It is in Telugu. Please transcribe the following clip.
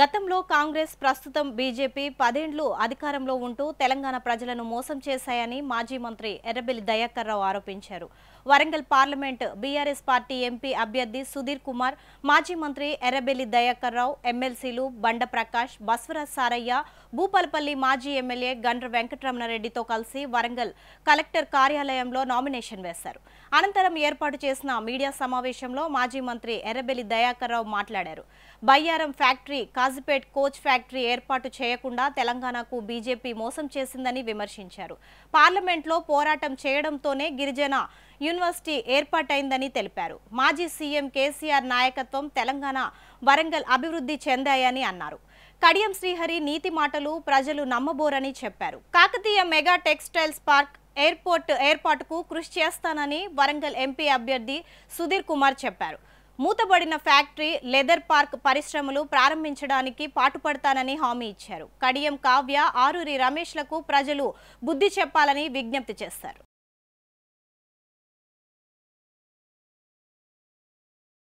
గతంలో కాంగ్రెస్ ప్రస్తుతం బీజేపీ పదేండ్లు అధికారంలో ఉంటూ తెలంగాణ ప్రజలను మోసం చేశాయని మాజీ మంత్రి ఎర్రబెల్లి దయాకర్ రావు ఆరోపించారు Warangal parliament BRS party MP అభ్యర్థి సుధీర్ కుమార్ మాజీ మంత్రి ఎర్రబెల్లి దయాకర్ రావు ఎమ్మెల్సీలు బండ ప్రకాష్ బస్వరాజ్ సారయ్య భూపాలపల్లి మాజీ ఎమ్మెల్యే గండ్ర వెంకటరమణారెడ్డితో కలిసి వరంగల్ కలెక్టర్ కార్యాలయంలో నామినేషన్ వేశారు అనంతరం ఏర్పాటు చేసిన మీడియా సమావేశంలో మాజీ మంత్రి ఎర్రబెల్లి దయాకర్ రావు మాట్లాడారు Bayyaram factory Kazipet coach factory ఏర్పాటు చేయకుండా తెలంగాణకు బీజేపీ మోసం చేసిందని విమర్శించారు పార్లమెంట్లో పోరాటం చేయడంతోనే గిరిజన యూనివర్సిటీ ఏర్పాటైందని తెలిపారు మాజీ సీఎం కేసీఆర్ నాయకత్వం తెలంగాణ వరంగల్ అభివృద్ధి చెందాయని అన్నారు కడియం శ్రీహరి నీతి మాటలు ప్రజలు నమ్మబోరని చెప్పారు Kakatiya mega textiles park airport ఏర్పాటుకు కృషి చేస్తానని వరంగల్ ఎంపీ అభ్యర్థి సుధీర్ కుమార్ చెప్పారు మూతబడిన ఫ్యాక్టరీ లెదర్ పార్క్ పరిశ్రమలు ప్రారంభించడానికి పాటుపడతానని హామీ ఇచ్చారు కడియం కావ్య ఆరూరి రమేష్లకు ప్రజలు బుద్ధి చెప్పాలని విజ్ఞప్తి చేశారు